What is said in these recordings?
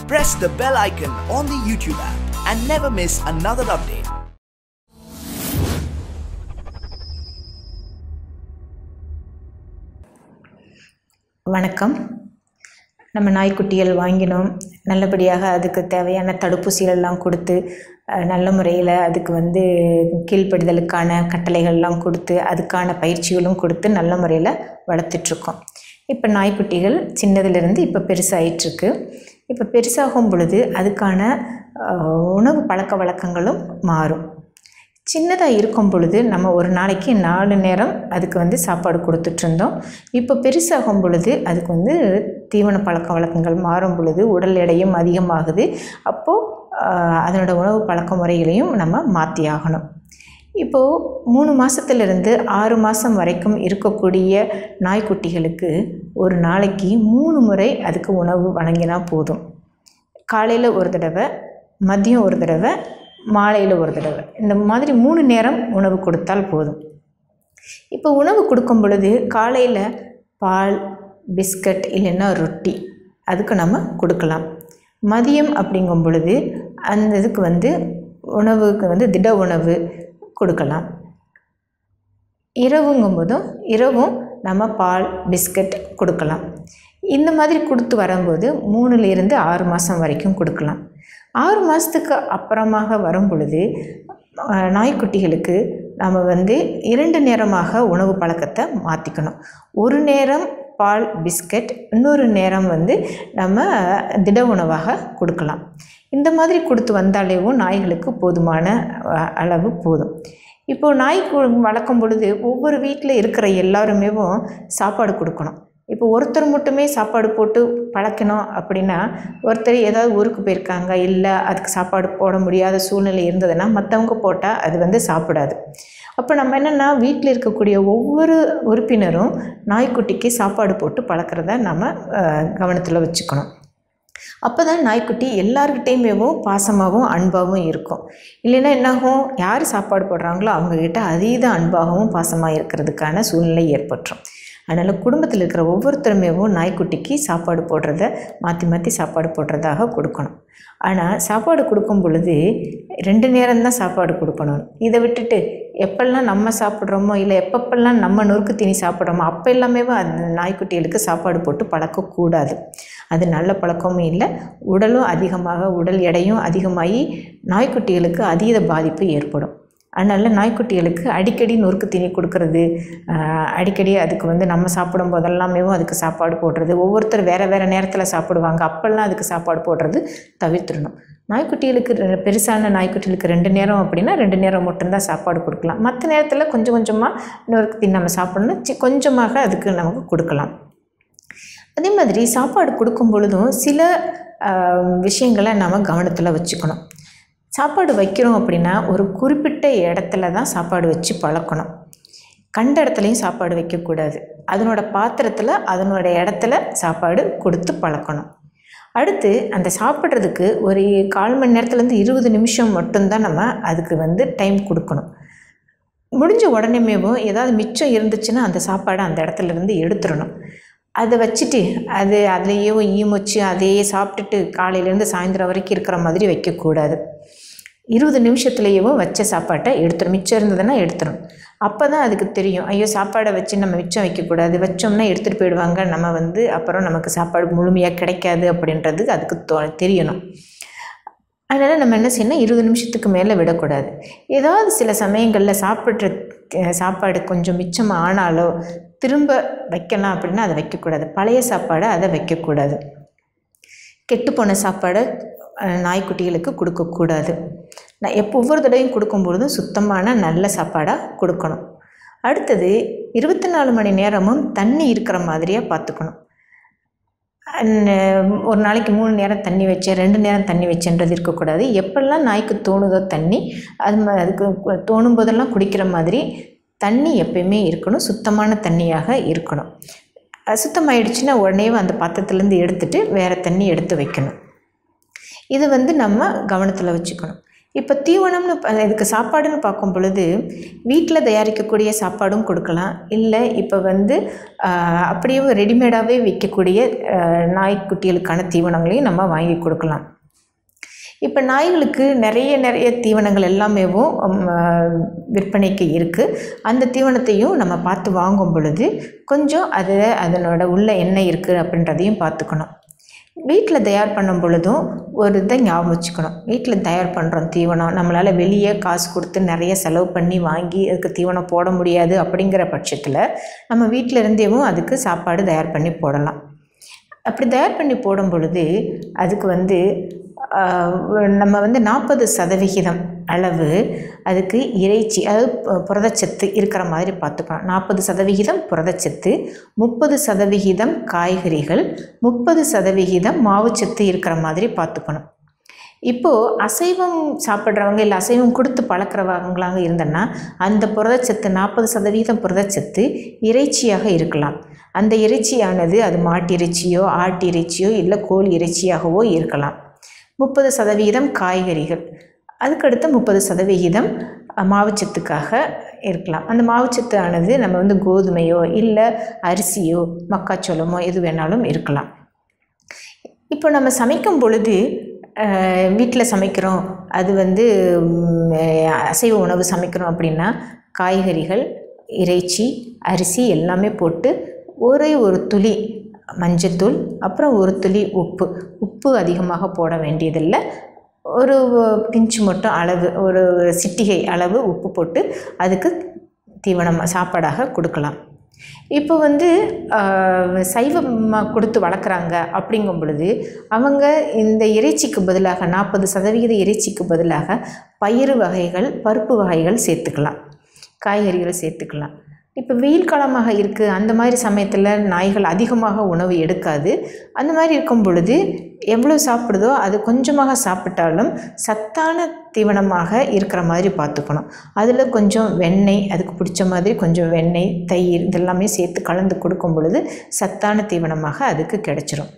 press the bell icon on the YouTube app and never miss another update. வணக்கம் நம்ம நாய்க்குட்டிகள் வாங்கினோம் நல்லபடியாக அதுக்கு தேவையான தடுப்பூசிகளெல்லாம் கொடுத்து அஹ், நல்ல முறையில் அதுக்கு வந்து கீழ்ப்படிதலுக்கான கட்டளைகள்லாம் கொடுத்து அதுக்கான பயிற்சிகளும் கொடுத்து நல்ல முறையில் வளர்த்துட்ருக்கோம் இப்போ நாய்க்குட்டிகள் சின்னதிலிருந்து இப்போ பெருசாயிட்ருக்கு இப்போ பெருசாகும் பொழுது அதுக்கான அஹ், உணவு பழக்க வழக்கங்களும் மாறும் சின்னதாக இருக்கும் பொழுது நம்ம ஒரு நாளைக்கு நாலு நேரம் அதுக்கு வந்து சாப்பாடு கொடுத்துட்ருந்தோம் இப்போ பெருசாகும் பொழுது அதுக்கு வந்து தீவன பழக்க வழக்கங்கள் மாறும் பொழுது உடல் எடையும் அதிகமாகுது அப்போது அதனோட உணவு பழக்க முறைகளையும் நம்ம மாற்றி ஆகணும் இப்போது மூணு மாதத்துலேருந்து ஆறு மாதம் வரைக்கும் இருக்கக்கூடிய நாய்க்குட்டிகளுக்கு ஒரு நாளைக்கு மூணு முறை அதுக்கு உணவு வழங்கினா போதும் காலையில் ஒரு தடவை மதியம் ஒரு தடவை மாலையில் ஒரு தடவை இந்த மாதிரி மூணு நேரம் உணவு கொடுத்தால் போதும் இப்போ உணவு கொடுக்கும் பொழுது காலையில் பால் பிஸ்கட் இல்லைன்னா ரொட்டி அதுக்கு நம்ம கொடுக்கலாம் மதியம் அப்படிங்கும் பொழுது அந்த இதுக்கு வந்து உணவுக்கு வந்து திட உணவு கொடுக்கலாம் இரவுங்கும் போதும் இரவும் நம்ம பால் பிஸ்கட் கொடுக்கலாம் இந்த மாதிரி கொடுத்து வரும்போது மூணுலேருந்து ஆறு மாதம் வரைக்கும் கொடுக்கலாம் ஆறு மாதத்துக்கு அப்புறமாக வரும் பொழுது அஹ், நாய்க்குட்டிகளுக்கு நம்ம வந்து இரண்டு நேரமாக உணவு பழக்கத்தை மாற்றிக்கணும் ஒரு நேரம் பால் பிஸ்கட் இன்னொரு நேரம் வந்து நம்ம திட உணவாக கொடுக்கலாம் இந்த மாதிரி கொடுத்து வந்தாலேவும் நாய்களுக்கு போதுமான அஹ், அளவு போதும் இப்போது நாய் கு- வளர்க்கும் பொழுது ஒவ்வொரு வீட்டில் இருக்கிற எல்லாருமேவும் சாப்பாடு கொடுக்கணும் இப்போ ஒருத்தர் மட்டுமே சாப்பாடு போட்டு பழக்கணும் அப்படின்னா ஒருத்தர் ஏதாவது ஊருக்கு போயிருக்காங்க இல்லை அதுக்கு சாப்பாடு போட முடியாத சூழ்நிலை இருந்ததுன்னா மற்றவங்க போட்டால் அது வந்து சாப்பிடாது அப்போ நம்ம என்னென்னா வீட்டில் இருக்கக்கூடிய ஒவ்வொரு உறுப்பினரும் நாய்க்குட்டிக்கு சாப்பாடு போட்டு பழக்கிறத நம்ம கவனத்தில் வச்சுக்கணும் அப்போ தான் நாய்க்குட்டி எல்லார்கிட்டேயுமேவும் பாசமாகவும் அன்பாகவும் இருக்கும் இல்லைன்னா என்னாகும் யார் சாப்பாடு போடுறாங்களோ அவங்கக்கிட்ட அதீத அன்பாகவும் பாசமாக இருக்கிறதுக்கான சூழ்நிலை ஏற்பட்டுரும் அதனால் குடும்பத்தில் இருக்கிற ஒவ்வொருத்தருமேவும் நாய்க்குட்டிக்கு சாப்பாடு போடுறத மாற்றி மாற்றி சாப்பாடு போடுறதாக கொடுக்கணும் ஆனால் சாப்பாடு கொடுக்கும் பொழுது ரெண்டு நேரம்தான் சாப்பாடு கொடுக்கணும் இதை விட்டுட்டு எப்பெல்லாம் நம்ம சாப்பிட்றோமோ இல்லை எப்பப்பெல்லாம் நம்ம நொறுக்கு தீனி சாப்பிட்றோமோ அப்போ எல்லாமே அந்த நாய்க்குட்டிகளுக்கு சாப்பாடு போட்டு பழக்கக்கூடாது அது நல்ல பழக்கமும் இல்லை உடலும் அதிகமாக உடல் எடையும் அதிகமாகி நாய்க்குட்டிகளுக்கு அதீத பாதிப்பு ஏற்படும் அதனால் நாய்க்குட்டிகளுக்கு அடிக்கடி நொறுக்கு தீனி கொடுக்கறது ஆஹ், அடிக்கடி அதுக்கு வந்து நம்ம சாப்பிடும் போதெல்லாமே அதுக்கு சாப்பாடு போடுறது ஒவ்வொருத்தர் வேறு வேறு நேரத்தில் சாப்பிடுவாங்க அப்போல்லாம் அதுக்கு சாப்பாடு போடுறது தவிர்த்துடணும் நாய்க்குட்டிகளுக்கு ரெ- பெருசான நாய்க்குட்டிகளுக்கு ரெண்டு நேரம் அப்படின்னா ரெண்டு நேரம் மட்டும்தான் சாப்பாடு கொடுக்கலாம் மற்ற நேரத்தில் கொஞ்சம் கொஞ்சமாக நொறுக்கு தீனி நம்ம சாப்பிடணும் சி கொஞ்சமாக அதுக்கு நமக்கு கொடுக்கலாம் அதே மாதிரி சாப்பாடு கொடுக்கும் பொழுதும் சில ஆஹ், விஷயங்களை நாம் கவனத்தில் வச்சுக்கணும் சாப்பாடு வைக்கிறோம் அப்படின்னா ஒரு குறிப்பிட்ட இடத்துல தான் சாப்பாடு வச்சு பழக்கணும் கண்ட இடத்துலையும் சாப்பாடு வைக்கக்கூடாது அதனோட பாத்திரத்தில் அதனோட இடத்துல சாப்பாடு கொடுத்து பழக்கணும் அடுத்து அந்த சாப்பிட்றதுக்கு ஒரு கால் மணி நேரத்துலேருந்து இருபது நிமிஷம் மட்டும்தான் நம்ம அதுக்கு வந்து டைம் கொடுக்கணும் முடிஞ்ச உடனேமேவும் ஏதாவது மிச்சம் இருந்துச்சுன்னா அந்த சாப்பாடை அந்த இடத்துல இருந்து எடுத்துடணும் அதை வச்சுட்டு அது அதுலேயே ஈம் வச்சு அதையே சாப்பிட்டுட்டு காலையிலேருந்து சாயந்தரம் வரைக்கும் இருக்கிற மாதிரி வைக்கக்கூடாது இருபது நிமிஷத்துலேயேவும் வச்ச சாப்பாட்டை எடுத்துடும் மிச்சம் இருந்ததுன்னா எடுத்துடும் அப்போ தான் அதுக்கு தெரியும் ஐயோ சாப்பாடை வச்சு நம்ம மிச்சம் வைக்கக்கூடாது வச்சோம்னா எடுத்துகிட்டு போயிடுவாங்க நம்ம வந்து அப்புறம் நமக்கு சாப்பாடு முழுமையாக கிடைக்காது அப்படின்றது அதுக்கு தோ தெரியணும் அதனால் நம்ம என்ன செய்யணும் இருபது நிமிஷத்துக்கு மேலே விடக்கூடாது ஏதாவது சில சமயங்களில் சாப்பிட்ற அஹ், சாப்பாடு கொஞ்சம் மிச்சம் ஆனாலோ திரும்ப வைக்கலாம் அப்படின்னா அதை வைக்கக்கூடாது பழைய சாப்பாடை அதை வைக்கக்கூடாது கெட்டுப்போன சாப்பாடை அஹ், நாய்க்குட்டிகளுக்கு கொடுக்கக்கூடாது நான் எப்போ ஒவ்வொரு தடவையும் கொடுக்கும்பொழுதும் சுத்தமான நல்ல சாப்பாடாக கொடுக்கணும் அடுத்தது இருபத்தி நாலு மணி நேரமும் தண்ணி இருக்கிற மாதிரியாக பார்த்துக்கணும் அண்ட் ஒரு நாளைக்கு மூணு நேரம் தண்ணி வச்சேன் ரெண்டு நேரம் தண்ணி வச்சேன்றது இருக்கக்கூடாது எப்பெல்லாம் நாய்க்கு தோணுதோ தண்ணி அது ம- அதுக்கு கு- தோணும் போதெல்லாம் குடிக்கிற மாதிரி தண்ணி எப்பயுமே இருக்கணும் சுத்தமான தண்ணியாக இருக்கணும் அசுத்தமாயிடுச்சுன்னா உடனே அந்த பாத்திரத்துலேருந்து எடுத்துட்டு வேறு தண்ணி எடுத்து வைக்கணும் இது வந்து நம்ம கவனத்தில் வச்சுக்கணும் இப்போ தீவனம்னு ப- இதுக்கு சாப்பாடுன்னு பார்க்கும் பொழுது வீட்டில் தயாரிக்கக்கூடிய சாப்பாடும் கொடுக்கலாம் இல்லை இப்போ வந்து ஆஹ், அப்படியே ரெடிமேடாகவே விற்கக்கூடிய ஆஹ், நாய்க்குட்டிகளுக்கான தீவனங்களையும் நம்ம வாங்கி கொடுக்கலாம் இப்போ நாய்களுக்கு நிறைய நிறைய தீவனங்கள் எல்லாமேவும் ம், ஆஹ், விற்பனைக்கு இருக்குது அந்த தீவனத்தையும் நம்ம பார்த்து வாங்கும் பொழுது கொஞ்சம் அது அதனோட உள்ள என்ன இருக்குது அப்படின்றதையும் பார்த்துக்கணும் வீட்டில் தயார் பண்ணும் பொழுதும் ஒரு இதை ஞாபகம் வச்சுக்கணும் வீட்டில் தயார் பண்ணுறோம் தீவனம் நம்மளால் வெளியே காசு கொடுத்து நிறைய செலவு பண்ணி வாங்கி அதுக்கு தீவனம் போட முடியாது அப்படிங்கிற பட்சத்தில் நம்ம வீட்டில் இருந்தேவும் அதுக்கு சாப்பாடு தயார் பண்ணி போடலாம் அப்படி தயார் பண்ணி போடும் பொழுது அதுக்கு வந்து ஆஹ், நம்ம வந்து நாற்பது சதவிகிதம் அளவு அதுக்கு இறைச்சி அதாவது பு- புரதச்சத்து இருக்கிற மாதிரி பார்த்துக்கணும் நாற்பது சதவிகிதம் புரதச்சத்து முப்பது சதவிகிதம் காய்கறிகள் முப்பது சதவிகிதம் மாவுச்சத்து இருக்கிற மாதிரி பார்த்துக்கணும் இப்போது அசைவம் சாப்பிட்றவங்க இல்லை அசைவம் கொடுத்து பழக்கிறவங்களாக இருந்தன்னா அந்த புரதச்சத்து நாற்பது சதவீதம் புரதச்சத்து இறைச்சியாக இருக்கலாம் அந்த இறைச்சியானது அது மாட்டு இறைச்சியோ ஆட்டு இறைச்சியோ இல்லை கோழி இறைச்சியாகவோ இருக்கலாம் முப்பது சதவீதம் காய்கறிகள் அதுக்கடுத்து முப்பது சதவிகிதம் அஹ், மாவுச்சத்துக்காக இருக்கலாம் அந்த மாவுச்சத்து ஆனது நம்ம வந்து கோதுமையோ இல்லை அரிசியோ மக்காச்சோளமோ எது வேணாலும் இருக்கலாம் இப்போ நம்ம சமைக்கும் பொழுது வீட்டில் சமைக்கிறோம் அது வந்து ம், அசைவ உணவு சமைக்கிறோம் அப்படின்னா காய்கறிகள் இறைச்சி அரிசி எல்லாமே போட்டு ஒரே ஒரு துளி மஞ்சத்தூள் அப்புறம் ஒரு துளி உப்பு உப்பு அதிகமாக போட வேண்டியதில்லை ஒரு பிஞ்சு மட்டும் அளவு ஒரு சிட்டிகை அளவு உப்பு போட்டு அதுக்கு தீவனம் சாப்பாடாக கொடுக்கலாம் இப்போ வந்து ஆஹ், சைவமாக கொடுத்து வளர்க்குறாங்க அப்படிங்கும் பொழுது அவங்க இந்த இறைச்சிக்கு பதிலாக நாற்பது சதவிகித இறைச்சிக்கு பதிலாக பயிறு வகைகள் பருப்பு வகைகள் சேர்த்துக்கலாம் காய்கறிகள் சேர்த்துக்கலாம் இப்போ வெயில் காலமாக இருக்குது அந்த மாதிரி சமயத்தில் நாய்கள் அதிகமாக உணவு எடுக்காது அந்த மாதிரி இருக்கும் பொழுது எவ்வளோ சாப்பிடுதோ அது கொஞ்சமாக சாப்பிட்டாலும் சத்தான தீவனமாக இருக்கிற மாதிரி பார்த்துக்கணும் அதில் கொஞ்சம் வெண்ணெய் அதுக்கு பிடிச்ச மாதிரி கொஞ்சம் வெண்ணெய் தயிர் இதெல்லாமே சேர்த்து கலந்து கொடுக்கும் பொழுது சத்தான தீவனமாக அதுக்கு கிடைச்சிரும்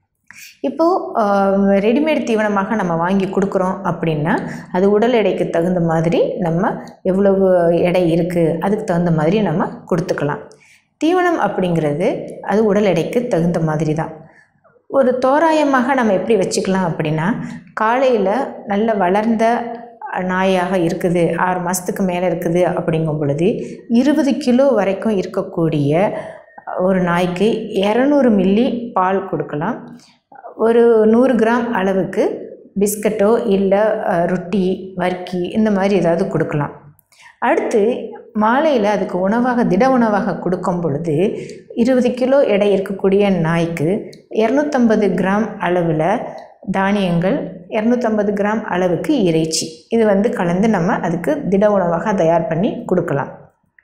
இப்போது ரெடிமேட் தீவனமாக நம்ம வாங்கி கொடுக்குறோம் அப்படின்னா அது உடல் எடைக்கு தகுந்த மாதிரி நம்ம எவ்வளவு எடை இருக்குது அதுக்கு தகுந்த மாதிரி நம்ம கொடுத்துக்கலாம் தீவனம் அப்படிங்கிறது அது உடல் எடைக்கு தகுந்த மாதிரி தான் ஒரு தோராயமாக நம்ம எப்படி வச்சுக்கலாம் அப்படின்னா காலையில் நல்ல வளர்ந்த நாயாக இருக்குது ஆறு மாதத்துக்கு மேலே இருக்குது அப்படிங்கும் பொழுது இருபது கிலோ வரைக்கும் இருக்கக்கூடிய ஒரு நாய்க்கு இரநூறு மில்லி பால் கொடுக்கலாம் ஒரு நூறு கிராம் அளவுக்கு பிஸ்கட்டோ இல்லை அஹ், ரொட்டி வர்க்கி இந்த மாதிரி ஏதாவது கொடுக்கலாம் அடுத்து மாலையில் அதுக்கு உணவாக திட உணவாக கொடுக்கும் பொழுது இருபது கிலோ எடை இருக்கக்கூடிய நாய்க்கு இரநூத்தம்பது கிராம் அளவில் தானியங்கள் இரநூத்தம்பது கிராம் அளவுக்கு இறைச்சி இது வந்து கலந்து நம்ம அதுக்கு திட உணவாக தயார் பண்ணி கொடுக்கலாம்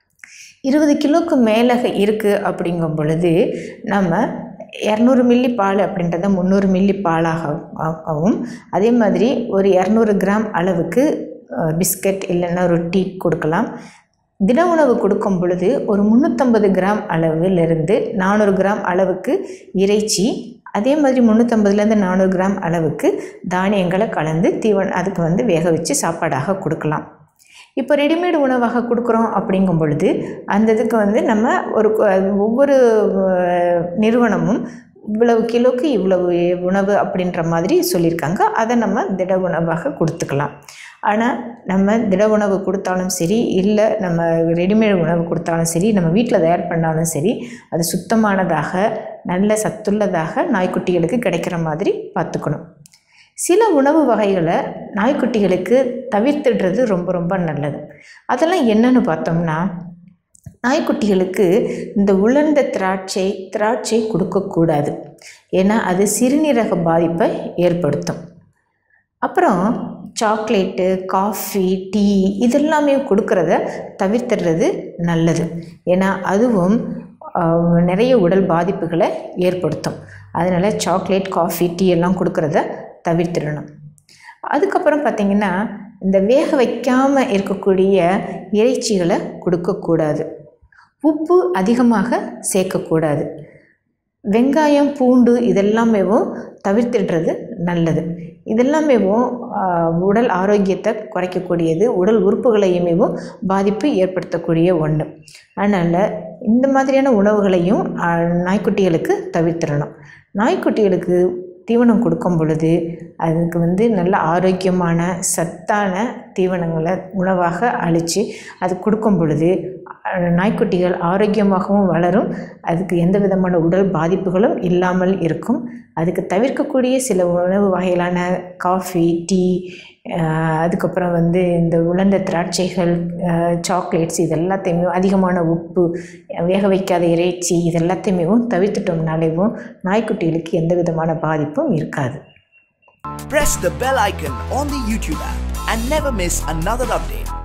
இருபது கிலோக்கு மேலே இருக்குது அப்படிங்கும் பொழுது நம்ம இரநூறு மில்லி பால் அப்படின்றத முந்நூறு மில்லி பாலாக ஆகவும் அதே மாதிரி ஒரு இரநூறு கிராம் அளவுக்கு அஹ், பிஸ்கட் இல்லைன்னா ரொட்டி கொடுக்கலாம் தின உணவு கொடுக்கும் பொழுது ஒரு முந்நூற்றம்பது கிராம் அளவிலிருந்து நானூறு கிராம் அளவுக்கு இறைச்சி அதே மாதிரி முந்நூற்றம்பதுலேருந்து நானூறு கிராம் அளவுக்கு தானியங்களை கலந்து தீவன அதுக்கு வந்து வேக வச்சு சாப்பாடாக கொடுக்கலாம் இப்போ ரெடிமேட் உணவாக கொடுக்குறோம் அப்படிங்கும் பொழுது அந்த இதுக்கு வந்து நம்ம ஒரு கு- ஒவ்வொரு அஹ், நிறுவனமும் இவ்வளவு கிலோக்கு இவ்வளவு உணவு அப்படின்ற மாதிரி சொல்லியிருக்காங்க அதை நம்ம திட உணவாக கொடுத்துக்கலாம் ஆனால் நம்ம திட உணவு கொடுத்தாலும் சரி இல்லை நம்ம ரெடிமேட் உணவு கொடுத்தாலும் சரி நம்ம வீட்டில் தயார் பண்ணாலும் சரி அது சுத்தமானதாக நல்ல சத்துள்ளதாக நாய்க்குட்டிகளுக்கு கிடைக்கிற மாதிரி பார்த்துக்கணும் சில உணவு வகைகளை நாய்க்குட்டிகளுக்கு தவிர்த்துடுறது ரொம்ப ரொம்ப நல்லது அதெல்லாம் என்னன்னு பார்த்தோம்னா நாய்க்குட்டிகளுக்கு இந்த உலர்ந்த திராட்சை திராட்சை கொடுக்கக்கூடாது ஏன்னா அது சிறுநீரக பாதிப்பை ஏற்படுத்தும் அப்புறம் சாக்லேட்டு காஃபி டீ இதெல்லாமே கொடுக்கறத தவிர்த்துடுறது நல்லது ஏன்னா அதுவும் ஆஹ், நிறைய உடல் பாதிப்புகளை ஏற்படுத்தும் அதனால் சாக்லேட் காஃபி டீ எல்லாம் கொடுக்கறத தவிர்த்திடணும் அதுக்கப்புறம் பார்த்திங்கன்னா இந்த வேக வைக்காமல் இருக்கக்கூடிய இறைச்சிகளை கொடுக்கக்கூடாது உப்பு அதிகமாக சேர்க்கக்கூடாது வெங்காயம் பூண்டு இதெல்லாமேவும் தவிர்த்திடுறது நல்லது இதெல்லாமேவும் உடல் ஆரோக்கியத்தை குறைக்கக்கூடியது உடல் உறுப்புகளையுமேவும் பாதிப்பு ஏற்படுத்தக்கூடிய ஒன்று அதனால் இந்த மாதிரியான உணவுகளையும் நாய்க்குட்டிகளுக்கு தவிர்த்திடணும் நாய்க்குட்டிகளுக்கு தீவனம் கொடுக்கும் பொழுது அதுக்கு வந்து நல்ல ஆரோக்கியமான சத்தான தீவனங்களை உணவாக அழித்து அது கொடுக்கும் பொழுது நாய்க்குட்டிகள் ஆரோக்கியமாகவும் வளரும் அதுக்கு எந்த விதமான உடல் பாதிப்புகளும் இல்லாமல் இருக்கும் அதுக்கு தவிர்க்கக்கூடிய சில உணவு வகைகளான காஃபி டீ அதுக்கப்புறம் வந்து இந்த உலர்ந்த திராட்சைகள் சாக்லேட்ஸ் இது எல்லாத்தையுமே அதிகமான உப்பு வேக வைக்காத இறைச்சி இது எல்லாத்தையுமே தவிர்த்துட்டோம்னாலேவும் நாய்க்குட்டிகளுக்கு எந்த விதமான பாதிப்பும் இருக்காது Press the bell icon on the YouTube app and never miss another update.